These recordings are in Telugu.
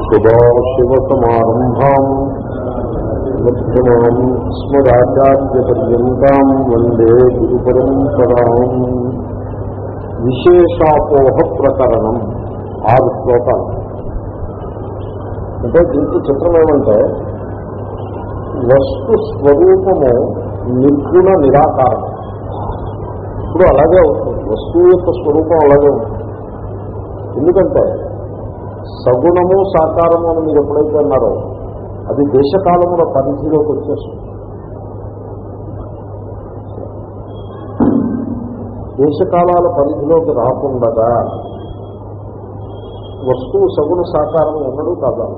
సదాశివసమారంభాం మధ్యమాం స్మరాచార్యపర్యంతం వందే గురు పరంపరాం విశేషాపోహ ప్రకరణం ఆరు శ్లోకాలు అంటే దీంట్లో చిత్రం ఏమంటే వస్తు స్వరూపము నిర్గుణ నిరాకారం ఇప్పుడు అలాగే అవుతుంది వస్తువు యొక్క స్వరూపం అలాగే ఉంటుంది ఎందుకంటే సగుణము సాకారము అని మీరు ఎప్పుడైతే అన్నారో అది దేశకాలముల పరిధిలోకి వచ్చేస్తుంది దేశకాలాల పరిధిలోకి రాకుండా వస్తువు సగుణ సాకారం ఉన్నడు కాదా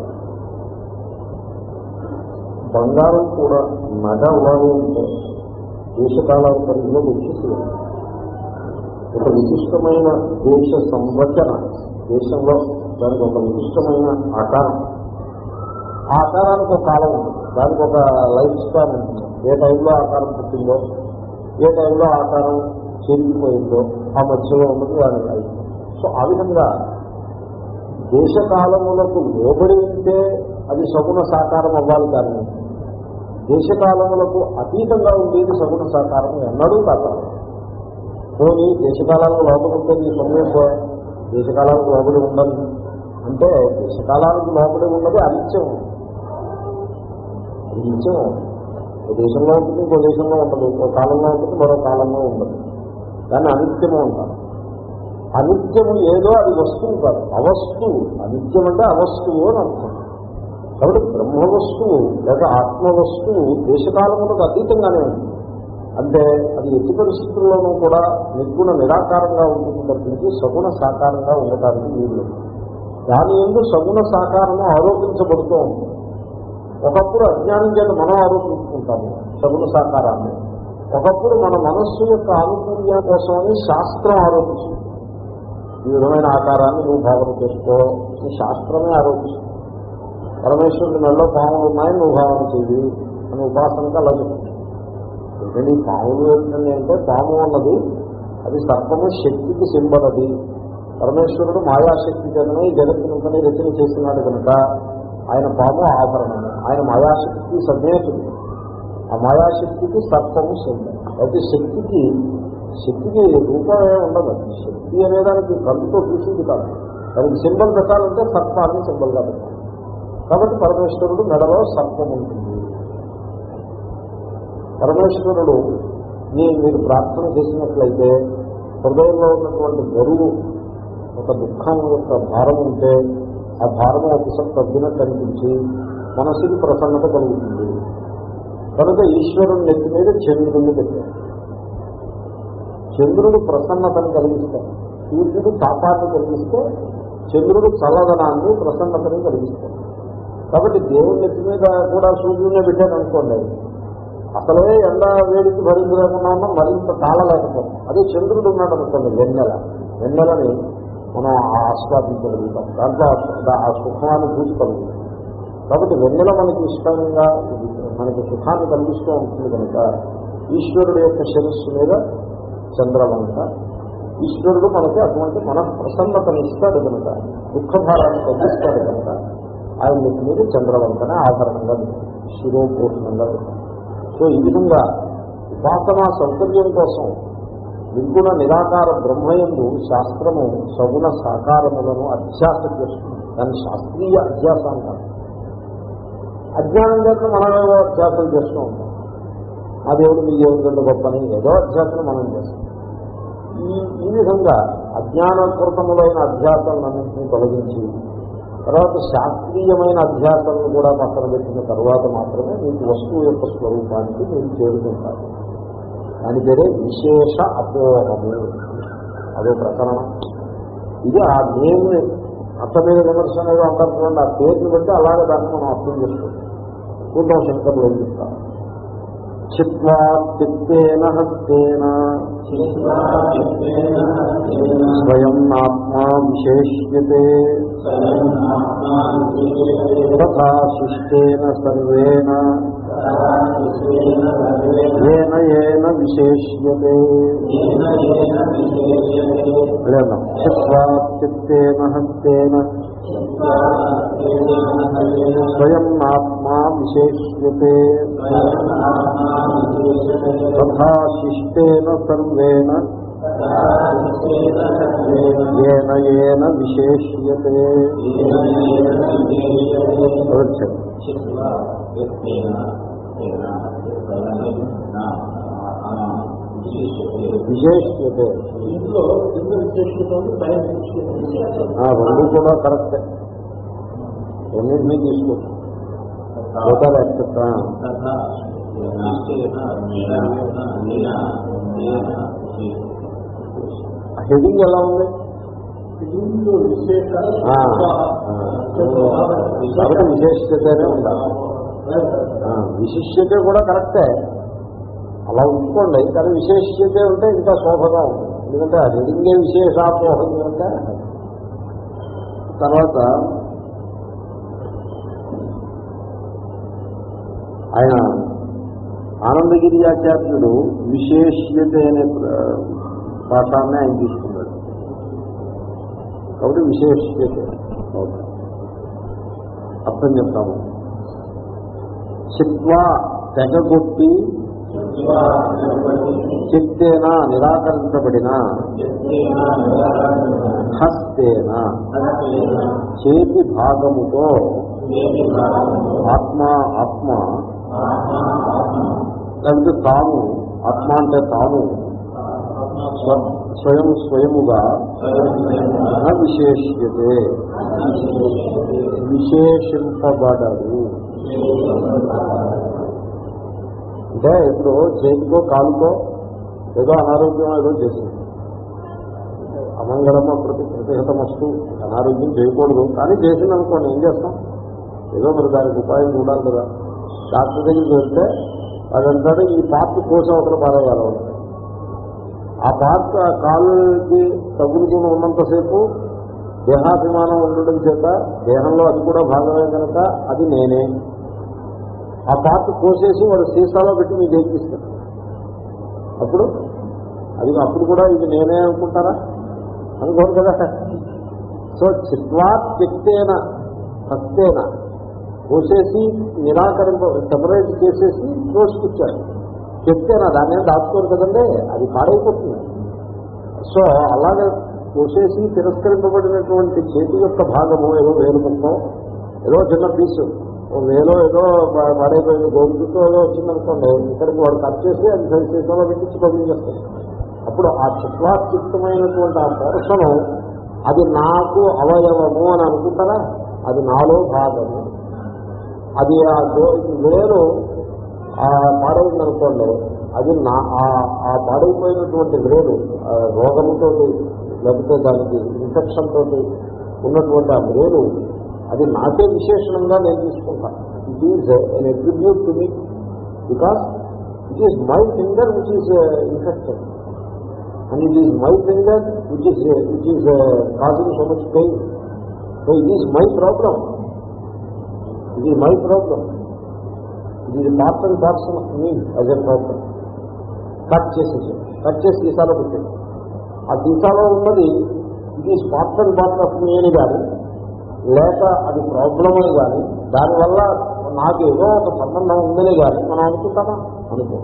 బంగారం కూడా నగ అలాగే ఉంటే దేశకాలాల పరిధిలోకి వచ్చేసింది ఒక విశిష్టమైన దేశ సంరచన దేశంలో దానికి ఒక విశిష్టమైన ఆకారం ఆ ఆకారానికి ఒక కాలం ఉంటుంది దానికి ఒక లైఫ్ స్పాన్ ఉంటుంది ఏ టైంలో ఆకారం పుట్టిందో ఏ టైంలో ఆకారం చెరిగిపోయిందో ఆ మధ్యలో ఉన్నది దాని లైఫ్ సో ఆ విధంగా దేశకాలములకు లోబడి ఉంటే అది సగుణ సాకారం అవ్వాలి కానీ దేశకాలములకు అతీతంగా ఉండేది సగుణ సాకారం ఎన్నడూ కాకారం పోనీ దేశకాలాలకు లోపల ఉంటే నీ సమయం దేశకాలాలకు లోపలి ఉండదు అంటే దేశకాలానికి లోపలి ఉన్నది అనిత్యం అది నిత్యం ఒక దేశంలో ఉంటుంది ఇంకో దేశంలో ఉండదు ఒక కాలంలో ఉంటుంది మరో కాలంలో ఉండదు దాన్ని అనిత్యము అంటారు అనిత్యము ఏదో అది వస్తువు కాదు అవస్తువు అనిత్యం అంటే అవస్తువు అని అర్థం కాబట్టి బ్రహ్మ వస్తువు లేక ఆత్మ వస్తువు దేశకాలములకు అతీతంగానే ఉంది అంటే అది ఎట్టి పరిస్థితుల్లోనూ కూడా నిర్గుణ నిరాకారంగా ఉంటుంది తప్పించి సగుణ సాకారంగా ఉండటానికి వీలు దాని ఎందు సగుణ సాకారము ఆరోపించబడుతూ ఉంటుంది ఒకప్పుడు అజ్ఞానం చేత మనం ఆరోపించుకుంటాము సగుణ సాకారాన్ని ఒకప్పుడు మన మనస్సు యొక్క ఆనుకూల్యం కోసమని శాస్త్రం ఆరోపిస్తుంది ఈ విధమైన ఆకారాన్ని నువ్వు భావన చేసుకో ఈ శాస్త్రమే ఆరోపిస్తుంది పరమేశ్వరుడి నెలలో పాములు ఉన్నాయని నువ్వు భావన చేయి అని ఉపాసనకు అలా చెప్తుంది ఎందుకంటే ఈ పాములు ఏంటంటే అంటే పాము అన్నది అది సర్వము శక్తికి సింబల్ అది పరమేశ్వరుడు మాయాశక్తి చేతనే ఈ జగత్తునంతనే రచన చేస్తున్నాడు కనుక ఆయన పాము ఆభరణము ఆయన మాయాశక్తికి సన్యాసుడు ఆ మాయాశక్తికి సర్పము సింబల్ అయితే శక్తికి శక్తికి రూపమే ఉండదు శక్తి అనేదానికి కళ్ళుతో చూసింది కాదు దానికి సింబల్ పెట్టాలంటే సర్పాన్ని సింబల్గా పెట్టాలి కాబట్టి పరమేశ్వరుడు మెడలో సర్పం ఉంటుంది పరమేశ్వరుడు మీ మీరు ప్రార్థన చేసినట్లయితే హృదయంలో ఉన్నటువంటి బరువు ఒక దుఃఖం యొక్క భారం ఉంటే ఆ భారము ఒకసారి తగ్గినట్టు అనిపించి మనసుకి ప్రసన్నత కలుగుతుంది కనుక ఈశ్వరుని నెత్తి మీద చంద్రుడిని పెట్టారు చంద్రుడు ప్రసన్నతను కలిగిస్తాడు సూర్యుడు తాపాన్ని కలిగిస్తే చంద్రుడు చల్లదనాన్ని ప్రసన్నతని కలిగిస్తాడు కాబట్టి దేవుని నెత్తి మీద కూడా సూర్యుడినే పెట్టాడు అనుకోండి అసలే ఎండ వేడికి భరించలేకుండా ఉన్నా మరింత తాళలేకపోతాం అదే చంద్రుడు ఉన్నాడు అనుకోండి వెన్నెల వెన్నెలని మనం ఆస్వాదించగలుగుతాం దాంట్లో ఆ సుఖాన్ని చూసుకోగలుగుతాం కాబట్టి వెన్నెల మనకి ఇష్టంగా మనకి సుఖాన్ని కలిగిస్తూ ఉంటుంది కనుక ఈశ్వరుడు యొక్క శిరస్సు మీద చంద్రవంక ఈశ్వరుడు మనకి అటువంటి మన ప్రసన్నతను ఇస్తాడు కనుక దుఃఖభారాన్ని తగ్గిస్తాడు కనుక ఆయన మీద చంద్రవంకనే ఆభరణంగా శిరోభూషణంగా సో ఈ విధంగా ఉపాసనా సౌకర్యం కోసం నిర్గుణ నిరాకార బ్రహ్మయందు శాస్త్రము సగుణ సాకారములను అధ్యాస చేస్తుంది దాన్ని శాస్త్రీయ అధ్యాస అంటారు అజ్ఞానం చేత మనమేవో అధ్యాసం చేస్తూ ఉంటాం ఆ దేవుడు మీ దేవుడు గొప్పని ఏదో అధ్యాసం మనం చేస్తాం ఈ ఈ విధంగా అజ్ఞానకృతములైన అధ్యాసాలన్నింటినీ తొలగించి తర్వాత శాస్త్రీయమైన అధ్యాసాలను కూడా పక్కన పెట్టిన తర్వాత మాత్రమే మీకు వస్తువు యొక్క స్వరూపానికి మీరు చేరుకుంటారు దాని పేరే విశేష అపోహము అదో ప్రకరణం ఇది ఆ నేమ్ని అర్థమైన విమర్శన ఏదో అంటారు చూడండి ఆ పేరుని బట్టి అలాగే దాన్ని మనం అర్థం చేసుకుంటాం చూద్దాం శంకర్లు ఏం చెప్తారు చిత్వా చిత్తేన హస్తేన స్వయం ఆత్మా విశేష్యతే తథా శిష్టేన సర్వేణ ఏన ఏన విశేష్యతే చిత్వా చిత్తేన హస్తేన స్వయం ఆత్మా విశేష్యతే తథా శిష్టేన సర్వేణ ఏన ఏన విశేష్యతే వచ్చాడు విశేష్యతే ఇంట్లో కింద విశేషత ఉంది పైన విశేషత ఉంది. ఆ రెండు కూడా కరెక్టే రెండింటినీ తీసుకోవచ్చు టోటల్ యాక్సెప్ట్ హెడింగ్ ఎలా ఉంది ఇంట్లో విశేష ఆ, ఆ, కాబట్టి విశేషతనే ఉండాలి ఆ, విశిష్యత కూడా కరెక్టే అలా ఉంచుకోండి కానీ విశేష్యత ఉంటే ఇంకా శోభగా ఉంది ఎందుకంటే ఆ హెడింగే విశేషాపోహం కనుక తర్వాత ఆయన ఆనందగిరి ఆచార్యుడు విశేష్యత అనే ప్ర- పాఠాన్ని ఆయన తీసుకున్నాడు కాబట్టి విశేష్యత ఓకే. అర్థం చెప్తాము చిత్వా తెగగొట్టి చిత్తేనా నిరాకరించబడిన హస్తేన చేతి భాగముతో ఆత్మ ఆత్మ లేకపోతే తాను ఆత్మ అంటే తాను స్వ- స్వయం స్వయముగా న విశేష్యతే విశేషింపబడదు అంటే ఇప్పుడు చేతికో కాలుకో ఏదో అనారోగ్యం ఏదో చేసింది అమంగళమ ప్రతి ప్రతిహతమస్తు అనారోగ్యం చేయకూడదు కానీ చేసింది అనుకోండి ఏం చేస్తాం ఏదో మరి దానికి ఉపాయం చూడాలి కదా డాక్టర్ దగ్గరికి వెళ్తే అదంతా ఈ పార్ట్ కోసం ఒకరు పారేయాలి ఆ పార్ట్ ఆ కాలుకి తగులుకుని ఉన్నంతసేపు దేహాభిమానం ఉండడం చేత దేహంలో అది కూడా భాగమే కనుక అది నేనే ఆ పార్ట్ కోసేసి వాడు సీసాలో పెట్టి మీకు చేపిస్తాడు అప్పుడు అది అప్పుడు కూడా ఇది నేనే అనుకుంటారా అనుకోరు కదా సో చిత్వా త్యక్తేన హస్తేన కోసేసి నిరాకరింప సెపరేట్ చేసేసి కోసుకొచ్చాడు చెప్తేనా దాన్ని ఏం దాచుకోరు కదండి అది పాడైపోతుంది సో అలాగే కోసేసి తిరస్కరింపబడినటువంటి చేతి యొక్క భాగము ఏదో వేలు ముక్కో ఏదో చిన్న పీసు ఓ వేలో ఏదో పా- పాడైపోయింది గోధుమతో ఏదో వచ్చిందనుకోండి ఇక్కడికి వాడు కట్ చేసి అది సరి సీసాలో పెట్టించి పంపించేస్తాడు అప్పుడు ఆ చిత్వాత్యుక్తమైనటువంటి ఆ పోర్షను అది నాకు అవయవము అని అనుకుంటారా అది నాలో భాగము అది ఆ దో- వేరు ఆ పాడైంది అనుకోండి అది నా ఆ- ఆ పాడైపోయినటువంటి వేరు ఆ రోగంతో లేకపోతే దానికి ఇన్ఫెక్షన్ తోటి ఉన్నటువంటి ఆ వేరు అది నాకే విశేషణంగా నేను తీసుకుంటాను it is an attribute to me because it is my finger which is infected and it is my finger which is which is causing so much pain so it is my problem ఇది మై ప్రాబ్లం ఇది part and parcel of me as a problem cut చేసేసి కట్ చేసి సీసాలో పెట్టండి ఆ సీసాలో ఉన్నది ఇది part and part of me అని కానీ లేక అది ప్రాబ్లం అని కానీ దానివల్ల నాకు ఏదో ఒక సంబంధం ఉందని కానీ మనం అనుకుంటామా అనుకో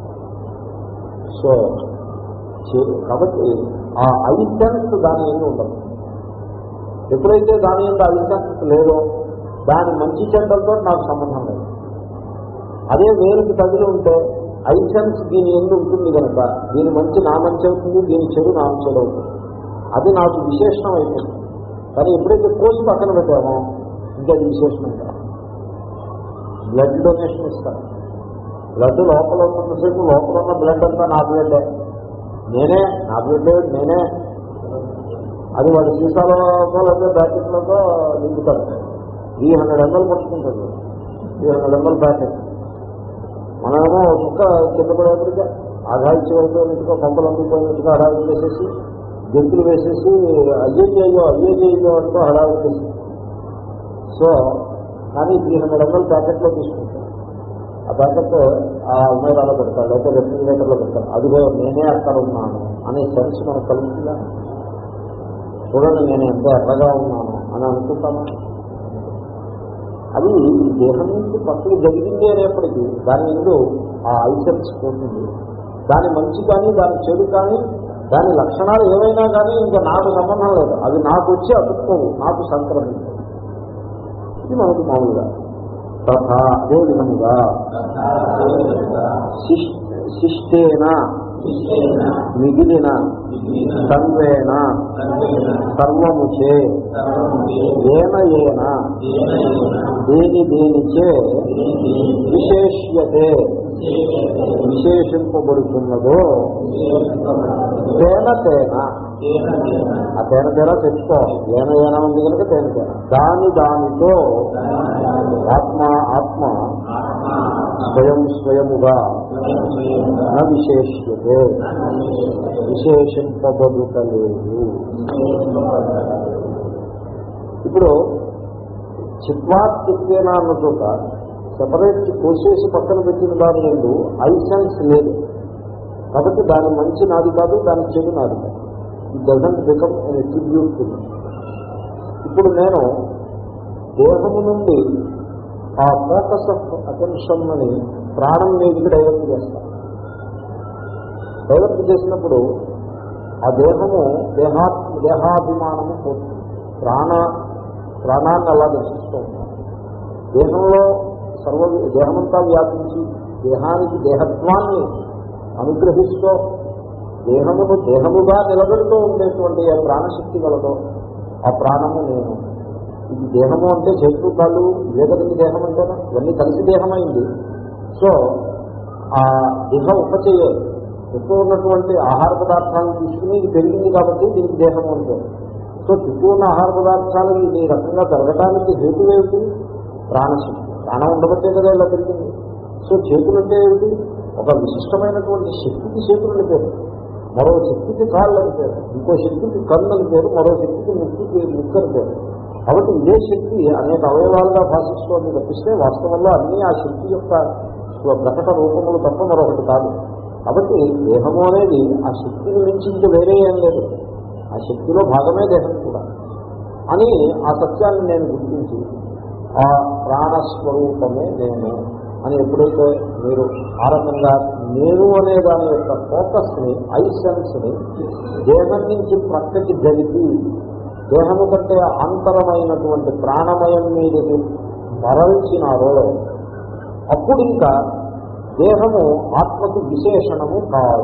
సో చే- కాబట్టి ఆ ఐసెన్స్ దాని ఏమి ఉండదు ఎప్పుడైతే దాని యొక్క ఐసెన్స్ లేదో దాని మంచి చెడ్డలతో నాకు సంబంధం లేదు అదే వేరుకి తగిలి ఉంటే ఐసెన్స్ దీని ఎందు ఉంటుంది కనుక దీని మంచి నా మంచి అవుతుంది దీని చెడు నా చెడు అవుతుంది అది నాకు విశేషణం అయిపోతుంది కానీ ఎప్పుడైతే కోసి పక్కన పెట్టామో ఇంకా అది విశేషణం కాదు బ్లడ్ డొనేషన్ ఇస్తాను బ్లడ్ లోపల ఉన్నంతసేపు లోపల ఉన్న బ్లడ్ అంతా నా బ్లడ్ నేనే నా బ్లడ్ నేనే అది వాడి సీసాలతో లేదా ప్యాకెట్లతో నింపుతారు త్రీ హండ్రెడ్ ఎంఎల్ పట్టుకుంటాడు త్రీ హండ్రెడ్ ఎంఎల్ ప్యాకెట్ మనమేమో చుక్క కింద పడేప్పటికే ఆఘాయిచ్చి వెళ్ళిపోయినట్టుగా కొంపలు అందుకుపోయినట్టుగా హడావిడి వేసేసి గెంతులు వేసేసి అయ్యయ్యో అయ్యయ్యో అంటూ హడావిడి వేసి సో కానీ త్రీ హండ్రెడ్ ఎంఎల్ ప్యాకెట్లో తీసుకుంటాడు ఆ ప్యాకెట్ ఆ అల్మైరాలో పెడతాడు లేకపోతే రెఫ్రిజిరేటర్లో పెడతాడు అదిగో నేనే అక్కడ ఉన్నాను అనే సెన్స్ మనకు కలుగుతుందా చూడండి నేను ఎంత ఎర్రగా ఉన్నాను అని అనుకుంటాను అది ఈ దేహం నుంచి పక్కకి జరిగింది అనేప్పటికీ దాని ఎందు ఆ ఐసెన్స్ పోతుంది దాని మంచి కానీ దాని చెడు కానీ దాని లక్షణాలు ఏవైనా కానీ ఇంకా నాకు సంబంధం లేదు అవి నాకు వచ్చి అతుక్కోవు నాకు సంక్రమించవు ఇది మనకు మామూలుగా తథా అదే విధముగా శిష్- శిష్టేన మిగిలిన సర్వేణ సర్వముచే ఏన ఏన దేని దేనిచే విశేష్యతే విశేషింపబడుతున్నదో తేన తేన ఆ తేన తేన తెచ్చుకోవాలి ఏన ఏన ఉంది కనుక తేన తేన దాని దానితో ఆత్మ ఆత్మ స్వయం స్వయముగా న విశేష్యతే విశేషింపబడుటలేదు ఇప్పుడు చిత్వాత్ చిత్తేనా అన్న చోట సెపరేట్ కోసేసి పక్కన పెట్టిన దాని రెండు ఐసెన్స్ లేదు కాబట్టి దాని మంచి నాది కాదు దాని చెడు నాది కాదు it doesn't become an attribute ఇప్పుడు నేను దేహము నుండి ఆ ఫోకస్ ఆఫ్ అటెన్షన్ అని ప్రాణం మీదకి డైవర్ట్ చేస్తాను డైవర్ట్ చేసినప్పుడు ఆ దేహము దేహా దేహాభిమానము పోతుంది ప్రాణ ప్రాణాన్ని అలా దర్శిస్తూ ఉంటాం దేహంలో సర్వ దేహమంతా వ్యాపించి దేహానికి దేహత్వాన్ని అనుగ్రహిస్తూ దేహమును దేహముగా నిలబెడుతూ ఉండేటువంటి ఆ ప్రాణశక్తి గలదో ఆ ప్రాణము నేను ఇది దేహము అంటే చేతులు కాళ్ళు వేదనికి దేహం అంటేనా ఇవన్నీ కలిసి దేహమైంది సో ఆ దేహ ఉపచయ ఎక్కువ ఉన్నటువంటి ఆహార పదార్థాలను తీసుకుని ఇది పెరిగింది కాబట్టి దీనికి దేహం ఉంటుంది సో చుట్టూ ఉన్న ఆహార పదార్థాలు ఈ రకంగా పెరగడానికి హేతు ఏమిటి ప్రాణశక్తి ప్రాణం ఉండబట్టే కదా ఇలా పెరిగింది సో చేతులు అంటే ఏమిటి ఒక విశిష్టమైనటువంటి శక్తికి చేతులు అని పేరు మరో శక్తికి కాళ్ళు అని పేరు ఇంకో శక్తికి కళ్ళు అని పేరు మరో శక్తికి ముక్కుకి ముక్కు అని పేరు కాబట్టి ఇదే శక్తి అనేక అవయవాలుగా భాషిస్తోంది తప్పిస్తే వాస్తవంలో అన్నీ ఆ శక్తి యొక్క స్వ ప్రకట రూపములు తప్ప మరొకటి కాదు కాబట్టి దేహము అనేది ఆ శక్తిని మించి ఇంకా వేరే ఏం లేదు ఆ శక్తిలో భాగమే దేహం కూడా అని ఆ సత్యాన్ని నేను గుర్తించి ఆ ప్రాణస్వరూపమే నేను అని ఎప్పుడైతే మీరు ఆ రకంగా నేను అనే దాని యొక్క ఫోకస్ని ఐసెన్స్ని దేహం నుంచి ప్రక్కకి జరిపి దేహము కంటే అంతరమైనటువంటి ప్రాణమయం మీదకి మరల్చినారో అప్పుడు ఇంకా దేహము ఆత్మకు విశేషణము కాదు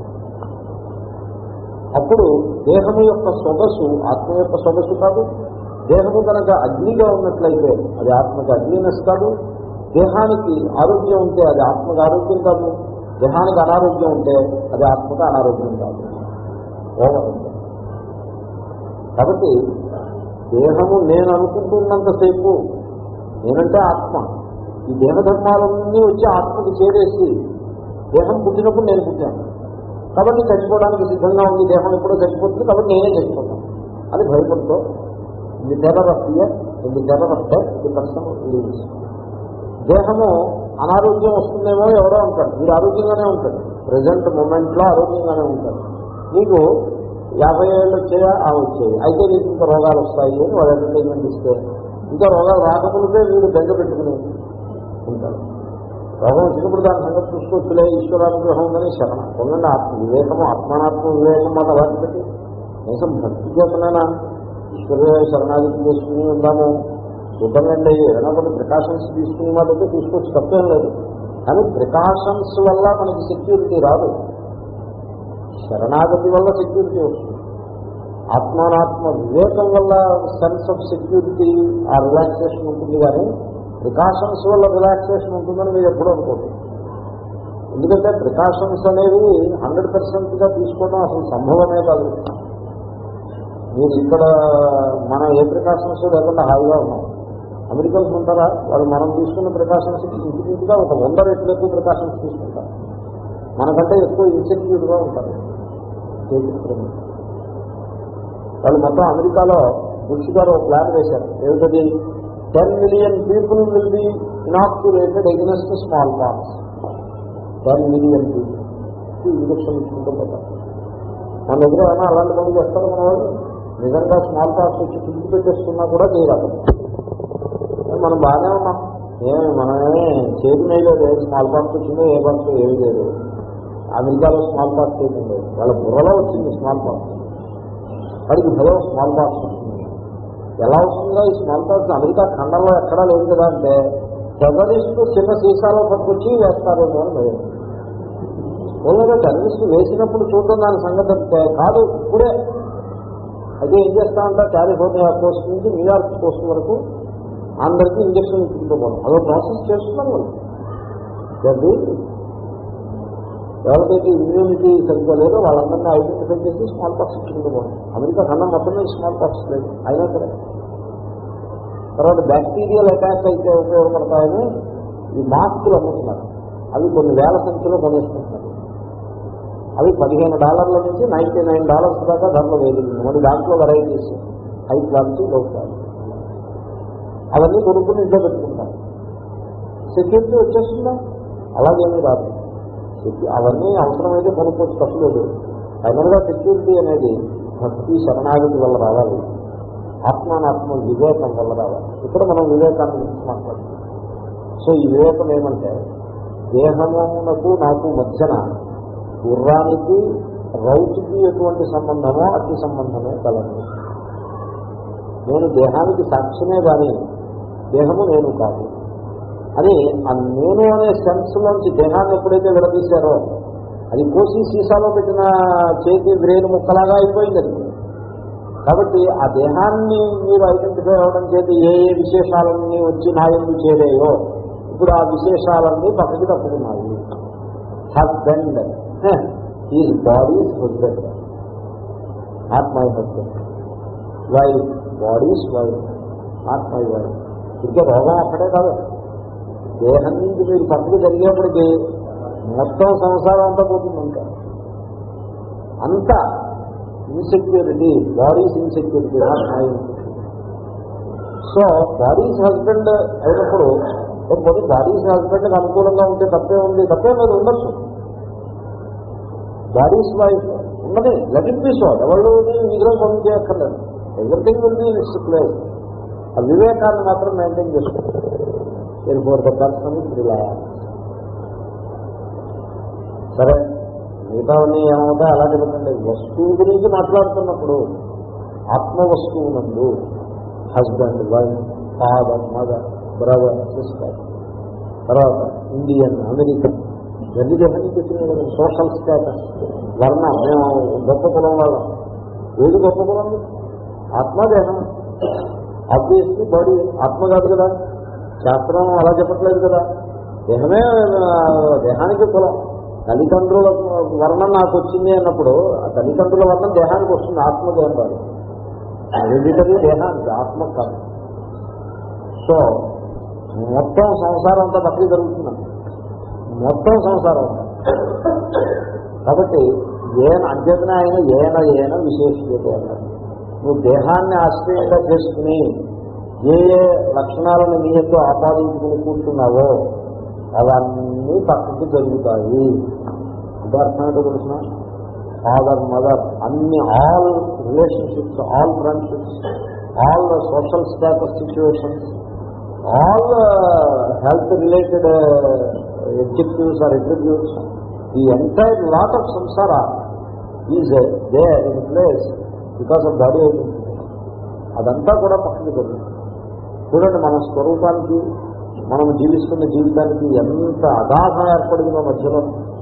అప్పుడు దేహము యొక్క సొగసు ఆత్మ యొక్క సొగసు కాదు దేహము కనుక అగ్నిగా ఉన్నట్లయితే అది ఆత్మకి అగ్నినెస్ కాదు దేహానికి ఆరోగ్యం ఉంటే అది ఆత్మకి ఆరోగ్యం కాదు దేహానికి అనారోగ్యం ఉంటే అది ఆత్మకి అనారోగ్యం కాదు ఓవర్ కాబట్టి దేహము నేను అనుకుంటున్నంతసేపు నేనంటే ఆత్మ ఈ దేహధర్మాలన్నీ వచ్చి ఆత్మకి చేరేసి దేహం పుట్టినప్పుడు నేను పుట్టాను కాబట్టి చచ్చిపోవడానికి సిద్ధంగా ఉంది దేహం ఎప్పుడో చచ్చిపోతుంది కాబట్టి నేనే చచ్చిపోతాను అది భయపడుతూ ఇది టెర్రర్ ఆఫ్ ఫియర్ ఇది టెర్రర్ ఆఫ్ డెత్ ఇది పర్సన్ లీవ్స్ దేహము అనారోగ్యం వస్తుందేమో ఎవరో అంటాడు మీరు ఆరోగ్యంగానే ఉంటాడు ప్రజెంట్ మూమెంట్లో ఆరోగ్యంగానే ఉంటాడు మీకు యాభై ఏళ్ళు వచ్చాయా ఆ వచ్చాయి అయితే నీకు ఇంకా రోగాలు వస్తాయి అని వాళ్ళు ఎంటర్టైన్మెంట్ ఇస్తే ఇంకా రోగాలు రాకముందే వీడు బెంగ పెట్టుకుని ఉంటాడు రోగం వచ్చినప్పుడు దాని సంగతి చూసుకోవచ్చులే ఈశ్వరానుగ్రహం ఉందని శరణం పొందండి ఆత్మ వివేకము ఆత్మానాత్మ వివేకం మాట వాటి పెట్టి కనీసం భక్తి చేతనైనా ఈశ్వర శరణాగతి చేసుకుని ఉందాము చూద్దామండి ఏదైనా కొన్ని ప్రికాషన్స్ తీసుకునే మాట అయితే తీసుకోవచ్చు తప్పేం లేదు కానీ ప్రికాషన్స్ వల్ల మనకి సెక్యూరిటీ రాదు శరణాగతి వల్ల సెక్యూరిటీ వస్తుంది ఆత్మానాత్మ వివేకం వల్ల సెన్స్ ఆఫ్ సెక్యూరిటీ ఆ రిలాక్సేషన్ ఉంటుంది కానీ ప్రికాషన్స్ వల్ల రిలాక్సేషన్ ఉంటుందని మీరు ఎప్పుడూ అనుకోండి ఎందుకంటే ప్రికాషన్స్ అనేవి హండ్రెడ్ పర్సెంట్గా తీసుకోవడం అసలు సంభవమే కాదు మీరు ఇక్కడ మనం ఏ ప్రికాషన్స్ లేకుండా హాయిగా ఉన్నాం అమెరికన్స్ ఉంటారా వాళ్ళు మనం తీసుకున్న ప్రికాషన్స్ ఇంచుమించుగా ఒక వంద రెట్లు ఎక్కువ ప్రికాషన్స్ తీసుకుంటారు మనకంటే ఎక్కువ ఇన్సెక్యూర్గా ఉంటారు చేతికి వాళ్ళు మొత్తం అమెరికాలో బుష్ గారు ఒక ప్లాన్ వేశారు ఏమిటది ten million people will be inoculated against smallpox ten million people injection ఇచ్చుకుంటూ పోతారు మన దగ్గర ఏమైనా అలాంటి పనులు చేస్తారు మన వాళ్ళు నిజంగా స్మాల్ పార్ట్స్ వచ్చి పిలిచి పెట్టేస్తున్నా కూడా చేయరాదు మనం బాగానే ఉన్నాం ఏమి మనమే చేతి వేయలేదు ఏ స్మాల్ పాక్స్ వచ్చిందో ఏ పాక్స్ ఏమి లేదు అమెరికాలో స్మాల్ పాక్స్ ఏమి లేదు వాళ్ళ బుర్రలో వచ్చింది స్మాల్ పాక్స్ వాడికి భయం స్మాల్ పాక్స్ వస్తుంది ఎలా వస్తుందో ఈ స్మాల్ పాక్స్ అమెరికా ఖండంలో ఎక్కడా లేదు కదా అంటే టెర్రరిస్టు చిన్న సీసాలో పట్టుకొచ్చి వేస్తారేమో అని భయం ఓన్గా టెర్రరిస్టు వేసినప్పుడు చూడడం దాని సంగతి అంటే కాదు ఇప్పుడే అయితే ఏం చేస్తామంటే కాలిఫోర్నియా కోస్ట్ నుంచి న్యూయార్క్ కోస్ట్ వరకు అందరికీ ఇంజక్షన్ ఇచ్చుకుంటూ పోవడం అదో ప్రాసెస్ చేస్తున్నాం వాళ్ళు దాన్ని ఎవరికైతే ఇమ్యూనిటీ సరిగ్గా లేదో వాళ్ళందరినీ ఐడెంటిఫై చేసి స్మాల్ పాక్స్ ఇచ్చుకుంటూ పోవడం అమెరికా ఖండం మొత్తం మీద స్మాల్ పాక్స్ లేదు అయినా సరే తర్వాత బ్యాక్టీరియల్ అటాక్ అయితే ఉపయోగపడతాయని ఈ మాస్కులు అమ్ముతున్నారు అవి కొన్ని వేల సంఖ్యలో కొనేసుకుంటున్నారు అవి పదిహేను డాలర్ల నుంచి నైన్టీ నైన్ డాలర్స్ దాకా ధరలో వేదింది మరి దాంట్లో varieties high quality low quality అవన్నీ కొనుక్కుని ఇంట్లో పెట్టుకుంటారు సెక్యూరిటీ వచ్చేస్తుందా అలాగేమీ రాదు సెక్యూ- అవన్నీ అవసరమైతే కొనుక్కోవచ్చు తప్పలేదు ఫైనల్గా సెక్యూరిటీ అనేది భక్తి శరణాగతి వల్ల రావాలి ఆత్మానాత్మ వివేకం వల్ల రావాలి ఇక్కడ మనం వివేకాన్ని గురించి మాట్లాడుతున్నాం సో ఈ వివేకం ఏమంటే దేహమునకు నాకు మధ్యన గుర్రానికి రౌతుకి ఎటువంటి సంబంధమో అతి సంబంధమే కలదు నేను దేహానికి సాక్షినే కానీ దేహము నేను కాదు అని ఆ నేను అనే సెన్స్ లోంచి దేహాన్ని ఎప్పుడైతే విడదీశారో అది కోసి సీసాలో పెట్టిన చేతి బ్రెయిన్ ముక్కలాగా అయిపోయింది అది కాబట్టి ఆ దేహాన్ని మీరు ఐడెంటిఫై అవ్వడం చేత ఏ ఏ విశేషాలన్నీ వచ్చి నా ఎందుకు చేరాయో ఇప్పుడు ఆ విశేషాలన్నీ పక్కకి తప్పుకున్నాయి husband is body's husband not my husband wife body's wife not my wife ఇంకా రోగం అక్కడే కాదు దేహం నుంచి మీరు పక్కకి జరిగేప్పటికీ మొత్తం సంసారం అంతా పోతుంది ఇంకా అంతా insecurity body's insecurity not my so body's husband అయినప్పుడు లేకపోతే బాడీస్ హస్బెండ్కి అనుకూలంగా ఉంటే తప్పే ఉంది తప్పే లేదు ఉండొచ్చు బాడీస్ వైఫ్ ఉన్నది లెట్ ఇట్ బి సో ఎవరు విగ్రహం పంపించేయక్కర్లేదు everything will be its place ఆ వివేకాన్ని మాత్రం మెయింటైన్ చేసుకుంటారు నేను ఫోర్ ద పర్సన్ రిలయన్స్ సరే మిగతావన్నీ ఏమవుతాయి అలాంటి పెట్టండి వస్తువు గురించి మాట్లాడుతున్నప్పుడు ఆత్మ వస్తువు నందు husband wife father mother brother sister తర్వాత ఇండియన్ అమెరికన్ ఇవన్నీ దేహాన్ని చెప్పిన సోషల్ స్టేటస్ వర్ణం మేము గొప్ప కులం వాళ్ళం ఏది గొప్ప కులం ఆత్మదేహం ఆబ్వియస్లీ బాడీ ఆత్మ కాదు కదా శాస్త్రం అలా చెప్పట్లేదు కదా దేహమే ఆ, దేహానికి కులం తల్లిదండ్రుల వర్ణం నాకు వచ్చింది అన్నప్పుడు ఆ తల్లిదండ్రుల వర్ణం దేహానికి వస్తుంది ఆత్మదేహం కాదు హెరిడిటరీ దేహానికి ఆత్మ కాదు సో మొత్తం సంసారం అంతా బతికి జరుగుతుందండి మొత్తం సంసారం అంతా కాబట్టి ఏన అధ్యతన ఆయన ఏన ఏన విశేషత అన్నారు నువ్వు దేహాన్ని ఆశ్రయంగా చేసుకుని ఏ ఏ లక్షణాలను నీ యొక్క ఆపాదించుకుని కూర్చున్నావో అవన్నీ పక్కకి జరుగుతాయి అంటే అర్థం ఏంటో తెలిసిన ఫాదర్ మదర్ అన్ని all relationships all friendships all social status situations all health related executives or executes ఈ entire lot of samsara is they in place because of body అదంతా కూడా పక్కకి జరుగుతుంది చూడండి మన స్వరూపానికి మనం జీవిస్తున్న జీవితానికి ఎంత అగాధం ఏర్పడిందో మధ్యలో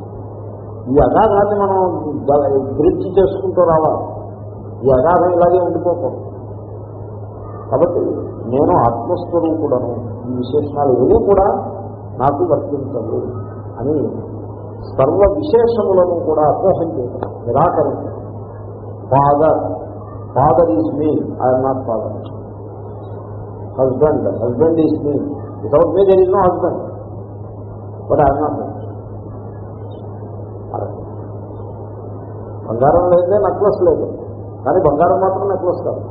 ఈ అగాధాన్ని మనం బ్రిడ్జ్ చేసుకుంటూ రావాలి ఈ అగాధం ఇలాగే ఉండిపోకూడదు కాబట్టి నేను ఆత్మస్వరూపుడను ఈ విశేషణాలు ఏవి కూడా నాకు వర్తించవు అని సర్వ విశేషములను కూడా అపోహం చేయడం నిరాకరించడం father father is me I'm not father husband husband is me without me there is no husband but I'm not బంగారం లేదే నెక్లెస్ లేదు కానీ బంగారం మాత్రం నెక్లెస్ కాదు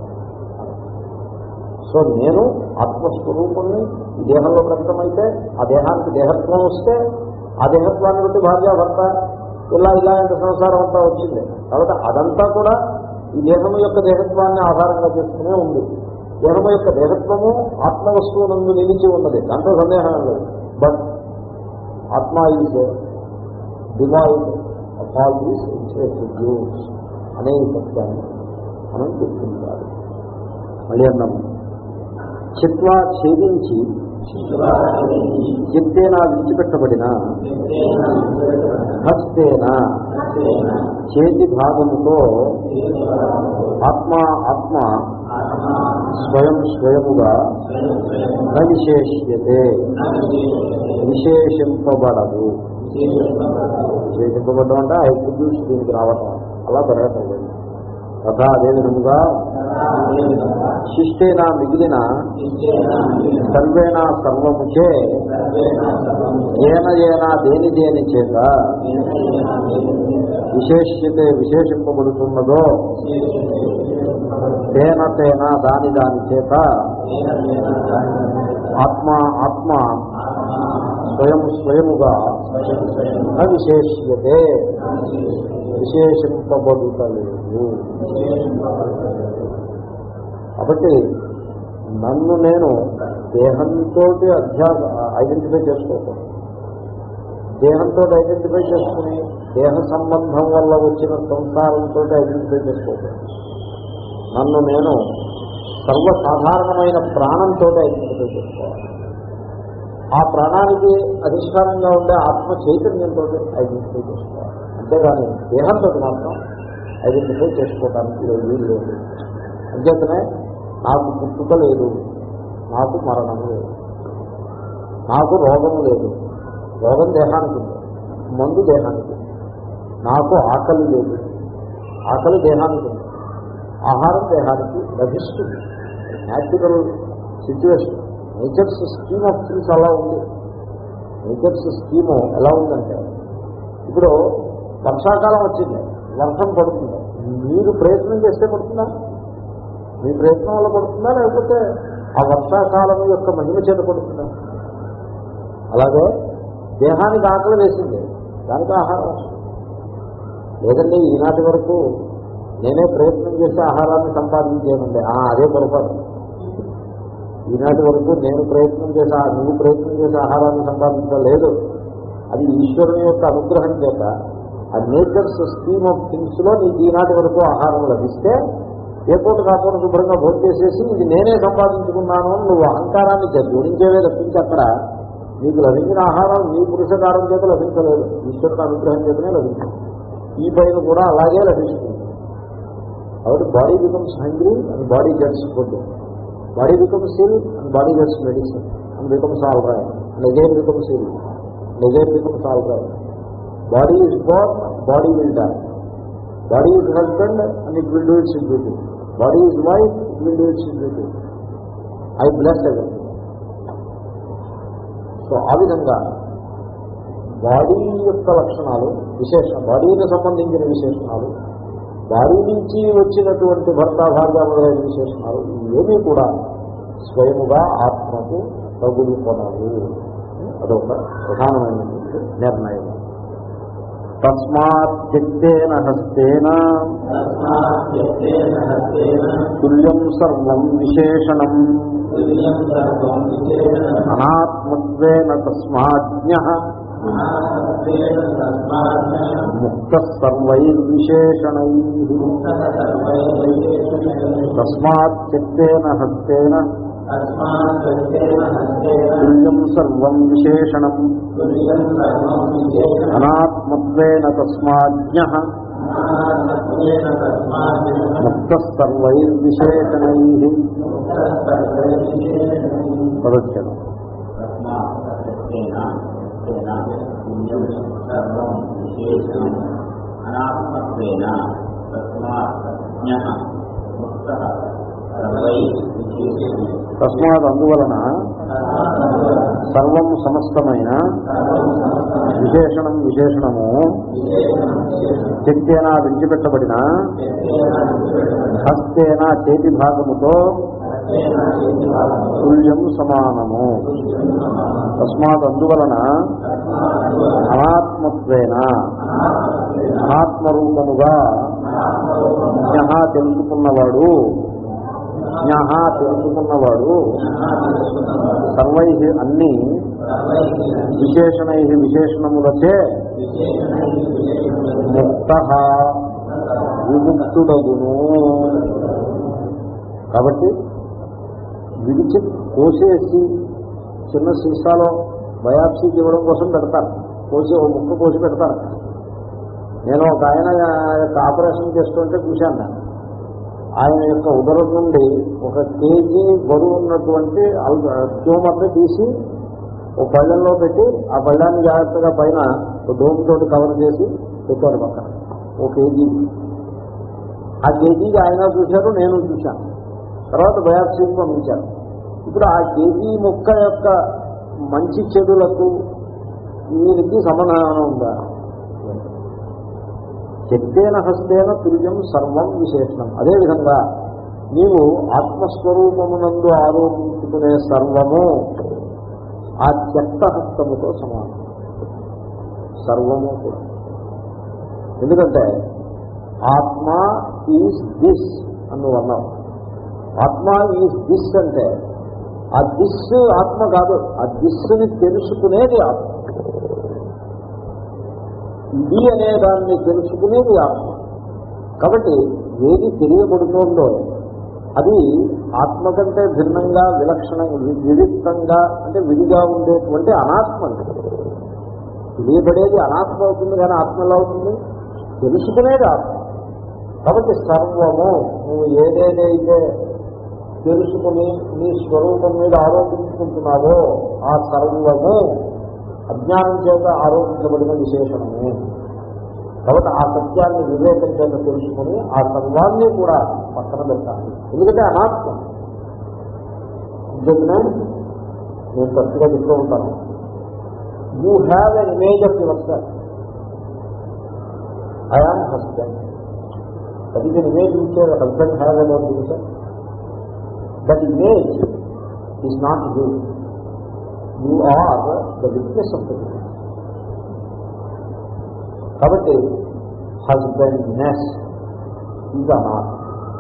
సో నేను ఆత్మస్వరూపుణ్ణి ఈ దేహంలో ప్రకటమైతే ఆ దేహానికి దేహత్వం వస్తే ఆ దేహత్వాన్ని బట్టి భార్య భర్త ఇలా ఇలాంటి సంసారం అంతా వచ్చింది కాబట్టి అదంతా కూడా ఈ దేహం యొక్క దేహత్వాన్ని ఆధారంగా చేసుకునే ఉంది దేహము యొక్క దేహత్వము ఆత్మవస్తువునందు నిలిచి ఉన్నది దాంట్లో సందేహం లేదు but atma is divide of all these attributes అనే ఈ సత్యాన్ని మనం గుర్తించాలి మళ్ళీ అన్నాము చిత్వా ఛేదించి చిత్తేనా విడిచిపెట్టబడిన హస్తేన చేతి భాగముతో ఆత్మ ఆత్మ స్వయం స్వయముగా న విశేష్యతే విశేషింపబడదు విశేషింపబడడం అంటే ఐట్రిబ్యూట్స్ దీనికి రావటం అలా పెరగటం లేదు తథా అదే విధముగా శిష్టేనా మిగిలిన సర్వేనా సర్వముచే ఏన ఏనా దేని దేని చేత విశేష్యతే విశేషింపబడుతున్నదో తేన తేన దాని దాని చేత ఆత్మ ఆత్మ స్వయం స్వయముగా న విశేష్యతే విశేషింపబడుతలేదు కాబట్టి నన్ను నేను దేహంతో అధ్యాస ఐడెంటిఫై చేసుకోకూడదు దేహంతో ఐడెంటిఫై చేసుకుని దేహ సంబంధం వల్ల వచ్చిన సంసారంతో ఐడెంటిఫై చేసుకోకూడదు నన్ను నేను సర్వసాధారణమైన ప్రాణంతో ఐడెంటిఫై చేసుకోవాలి ఆ ప్రాణానికి అధిష్టానంగా ఉండే ఆత్మ చైతన్యంతో ఐడెంటిఫై చేసుకోవాలి అంతేగాని దేహంతో మాత్రం ఐడెంటిఫై చేసుకోవడానికి వీలు లేదు అంచేతనే నాకు పుట్టుక లేదు నాకు మరణం లేదు నాకు రోగం లేదు రోగం దేహానికి ఉంది మందు దేహానికి ఉంది. నాకు ఆకలి లేదు ఆకలి దేహానికి ఉంది ఆహారం దేహానికి లభిస్తుంది natural situation nature's scheme of things అలా ఉంది నేచర్స్ స్కీమ్ ఎలా ఉందంటే ఇప్పుడు వర్షాకాలం వచ్చింది వర్షం పడుతుంది మీరు ప్రయత్నం చేస్తే పడుతుందా మీ ప్రయత్నం వల్ల పడుతుందా లేకపోతే ఆ వర్షాకాలం యొక్క మహిమ చేత పడుతుందా అలాగే దేహానికి ఆకలి వేసింది దానికి ఆహారం వస్తుంది లేదండి ఈనాటి వరకు నేనే ప్రయత్నం చేసి ఆహారాన్ని సంపాదించేనండి ఆ, అదే పొరపాటు ఈనాటి వరకు నేను ప్రయత్నం చేసి ఆ- నువ్వు ప్రయత్నం చేసి ఆహారాన్ని సంపాదించలేదు అది ఈశ్వరుని యొక్క అనుగ్రహం చేత ఆ నేచర్స్ స్కీమ్ ఆఫ్ థింగ్స్ లో నీకు ఈనాటి వరకు ఆహారం లభిస్తే ఏ పూట కాకుండా శుభ్రంగా భోజనం చేసేసి ఇది నేనే సంపాదించుకున్నాను అని నువ్వు అహంకారాన్ని జోడించేవే తప్పించి అక్కడ నీకు లభించిన ఆహారం నీ పురుషకారం చేత లభించలేదు ఈశ్వరుని అనుగ్రహం చేతనే లభించింది ఈ పైన కూడా అలాగే లభిస్తుంది కాబట్టి body becomes hungry and body gets food body becomes ill and body gets medicine and becomes all right and again becomes ill and again becomes all right body is born body will die body is husband and it will do its duty body is wife it will do its duty I bless ఎవరి సో ఆ విధంగా బాడీ యొక్క లక్షణాలు విశేషణ బాడీకి సంబంధించిన విశేషణాలు బాడీ నుంచి వచ్చినటువంటి భర్త భార్య మొదలైన విశేషణాలు ఏమీ కూడా స్వయముగా ఆత్మకు తగులుకొనవు అదొక ప్రధానమైనటువంటి నిర్ణయం తస్మాత్ త్యక్తేన హస్తేన తుల్యం సర్వం విశేషణం అనాత్మత్వేన తస్మాజ్ఞ ముక్త సర్వైర్విశేషణై తస్మాత్ త్యక్తేన హస్తేన తుల్యం సర్వం విశేషణం అనాత్మత్వేన తస్మాజ్ఞ ముక్త సర్వైర్విశేషణై పదచ్ఛేదం అనాత్మత్వేన తస్మాత్ ముక్త సర్వై విశేషణై తస్మాత్ అందువలన సర్వం సమస్తమైన విశేషణం విశేషణము శక్తేనా విడిచిపెట్టబడిన హస్తేన చేతి భాగముతో తుల్యం సమానము తస్మాత్ అందువలన అనాత్మత్వేన అనాత్మరూపముగా జ్ఞ తెలుసుకున్నవాడు జ్ఞ తెలుసుకున్నవాడు సర్వై అన్ని విశేషణై విశేషణములచే ముక్త విముక్తుడగును కాబట్టి విడిచి కోసేసి చిన్న సీసాలో బయాప్సీకి ఇవ్వడం కోసం పెడతారు కోసి ఒక ముక్క కోసి పెడతారు నేను ఒక ఆయన యొక్క ఆపరేషన్ చేస్తుంటే చూశాను నేను. ఆయన యొక్క ఉదరం నుండి ఒక కేజీ బరువు ఉన్నటువంటి ట్యూమర్ని తీసి ఒక పళ్ళెంలో పెట్టి ఆ పళ్ళాన్ని జాగ్రత్తగా పైన ఒక డోమ్ తోటి కవర్ చేసి పెట్టారు పక్కన ఒక కేజీ ఆ కేజీకి ఆయన చూశారు నేను చూశాను తర్వాత బయాప్సీకి పంపించాను ఇప్పుడు ఆ కేజీ మొక్క యొక్క మంచి చెడులకు వీరికి సమాధానం ఉందా చెత్తేన హస్తేన తుల్యం సర్వం విశేషణం అదేవిధంగా నీవు ఆత్మస్వరూపమునందు ఆరోపించుకునే సర్వము ఆ చెత్త హస్తముతో సమానం సర్వము కూడా ఎందుకంటే ఆత్మ ఈజ్ దిస్ అని నువ్వు అన్నావు ఆత్మ ఈజ్ దిస్ అంటే ఆ దిస్ ఆత్మ కాదు ఆ దిస్సుని తెలుసుకునేది ఆత్మ ఇది అనే దాన్ని తెలుసుకునేది ఆత్మ కాబట్టి ఏది తెలియబడుతోందో అది ఆత్మ కంటే భిన్నంగా విలక్షణ వివిక్తంగా అంటే విడిగా ఉండేటువంటి అనాత్మ అది. తెలియబడేది అనాత్మ అవుతుంది కానీ ఆత్మ ఎలా అవుతుంది తెలుసుకునేది ఆత్మ కాబట్టి సర్వము నువ్వు ఏదేదైతే తెలుసుకుని నీ స్వరూపం మీద ఆరోపించుకుంటున్నావో ఆ సర్వము అజ్ఞానం చేత ఆరోపించబడిన విశేషణమే కాబట్టి ఆ సత్యాన్ని వివేకం చేత తెలుసుకుని ఆ సర్వాన్ని కూడా పక్కన పెట్టాలి ఎందుకంటే అనాత్మ జడ్మెంట్ నేను తప్పుగా చెప్తూ ఉంటాను you have an image of yourself I am husband that is an image which husband have about himself that image is not you you are the witness of the కాబట్టి హస్బెండ్నెస్ ఈజ్ అనాట్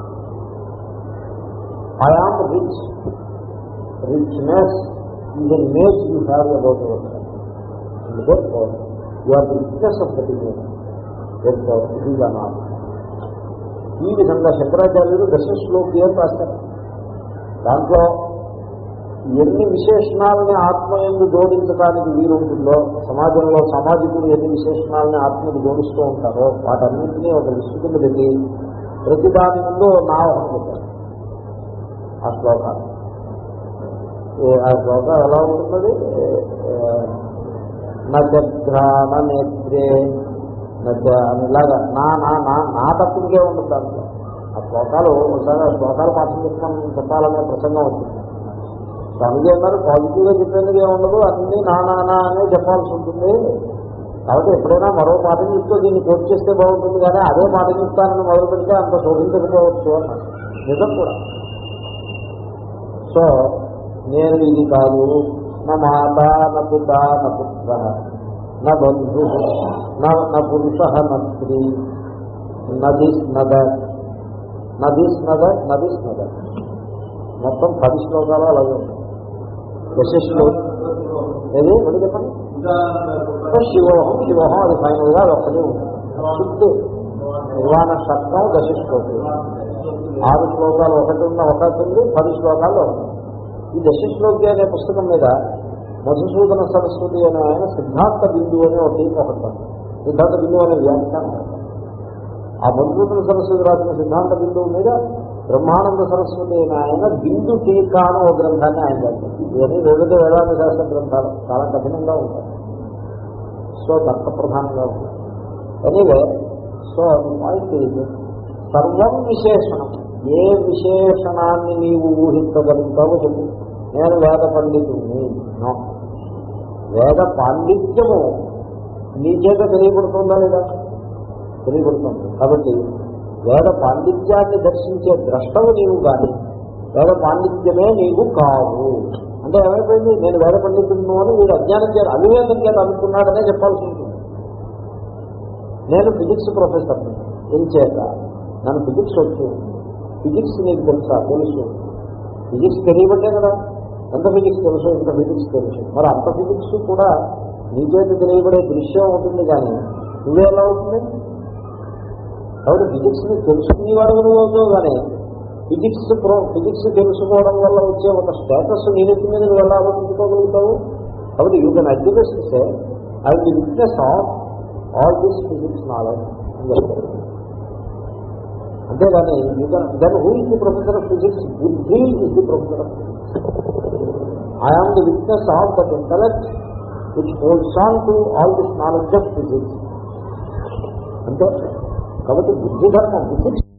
I am rich richness is an image you have about yourself you are the witness of that image it is అనాట్ ఈ విధంగా శంకరాచార్యులు దశశ్లోకి అని రాస్తారు దాంట్లో ఎన్ని విశేషణాలని ఆత్మ ఎందు జోడించడానికి వీలుంటుందో సమాజంలో సామాజికులు ఎన్ని విశేషణాలని ఆత్మకి జోడిస్తూ ఉంటారో వాటన్నింటినీ ఒక లిస్టు కింద పెట్టి ప్రతి దాని ముందు నా ఒకటి పెట్టారు ఆ శ్లోకాలు ఏ- ఆ శ్లోకం ఎలా ఉంటున్నది నగ్రామ నేత్రే నజ అని ఇలాగా నా నా నా నా తప్పుకే ఉంటుంది దాంట్లో ఆ శ్లోకాలు ఒకసారి ఆ శ్లోకాలు పాఠం చెప్తాను చెప్పాలనే ప్రసంగం ఉంటుంది స్వామిజీ అన్నారు పాజిటివ్గా చెప్పేందుకు ఏముండదు అన్ని నా నా నా అనే చెప్పాల్సి ఉంటుంది కాబట్టి ఎప్పుడైనా మరో మాట చూస్తూ దీన్ని కోట్ చేస్తే బాగుంటుంది కానీ అదే మాట చూస్తానని మొదలు పెడితే అంత శోభించకపోవచ్చు అన్నారు నిజం కూడా సో నేను ఇది కాదు నా మాత నా పిత నా పుత్ర నా బంధు నా పురుష నా స్త్రీ నదీస్ నద నదీస్ నద నదీస్ నద మొత్తం పది శ్లోకాలు అలాగే ఉంటాయి యశస్సులు ఏది మళ్ళీ చెప్పండి శివోహం శివోహం అది ఫైనల్ గా అది ఒక్కటే ఉంటుంది చుట్టూ నిర్వాణ శబ్దం దశ శ్లోకులు ఆరు శ్లోకాలు ఒకటి ఉన్న ఒకటి ఉంది పది శ్లోకాలు ఉన్నాయి ఈ దశ శ్లోకి అనే పుస్తకం మీద మధుసూదన సరస్వతి అనే ఆయన సిద్ధాంత బిందువు అనే ఒక టీం ఒకటి ఉంది. సిద్ధాంత బిందువు అనే వ్యాఖ్యానం ఆ మధుసూదన సరస్వతి రాసిన సిద్ధాంత బిందువు మీద బ్రహ్మానంద సరస్వతి అయిన ఆయన బిందు టీకా అని ఒక గ్రంథాన్ని ఆయన రాశారు ఇవన్నీ వివిధ వేదాంత శాస్త్ర గ్రంథాలు చాలా కఠినంగా ఉంటాయి సో తర్క ప్రధానంగా ఉంటాయి ఎనీవే సో పాయింట్ ఇది సర్వం విశేషణం ఏ విశేషణాన్ని నీవు ఊహించగలుగుతావో చెప్పు నేను వేద పండితుడిని నో వేద పాండిత్యము నీ చేత తెలియబడుతుందా లేదా తెలియబడుతుంది కాబట్టి వేద పాండిత్యాన్ని దర్శించే ద్రష్టవు నీవు కానీ వేద పాండిత్యమే నీవు కావు అంటే ఏమైపోయింది నేను వేద పండితుడును అని వీడు అజ్ఞానం చేయాలి అవివేకం చేత అనుకున్నాడనే చెప్పాల్సి ఉంటుంది నేను ఫిజిక్స్ ప్రొఫెసర్ ఏం చేత నన్ను ఫిజిక్స్ వచ్చు ఫిజిక్స్ నీకు తెలుసా తెలుసు ఫిజిక్స్ తెలియబట్టే కదా ఎంత ఫిజిక్స్ తెలుసు ఇంత ఫిజిక్స్ తెలుసు మరి అంత ఫిజిక్స్ కూడా నీచేత తెలియబడే దృశ్యం అవుతుంది కానీ నువ్వే ఎలా అవుతుంది కాబట్టి ఫిజిక్స్ ని తెలుసుకునేవాడు నువ్వు అవుతావు కానీ ఫిజిక్స్ ప్రో ఫిజిక్స్ తెలుసుకోవడం వల్ల వచ్చే ఒక స్టేటస్ నీరెత్తి మీద నువ్వు ఎలా ఆలోచించుకోగలుగుతావు కాబట్టి you can adjust say I the witness of all this physics knowledge అంతేగాని you can then who is the professor of physics buddhi is the professor of physics I'm the witness of that intellect which holds on to all this knowledge of physics అంటే కాబట్టి బుద్ధి ధర్మం బుద్ధి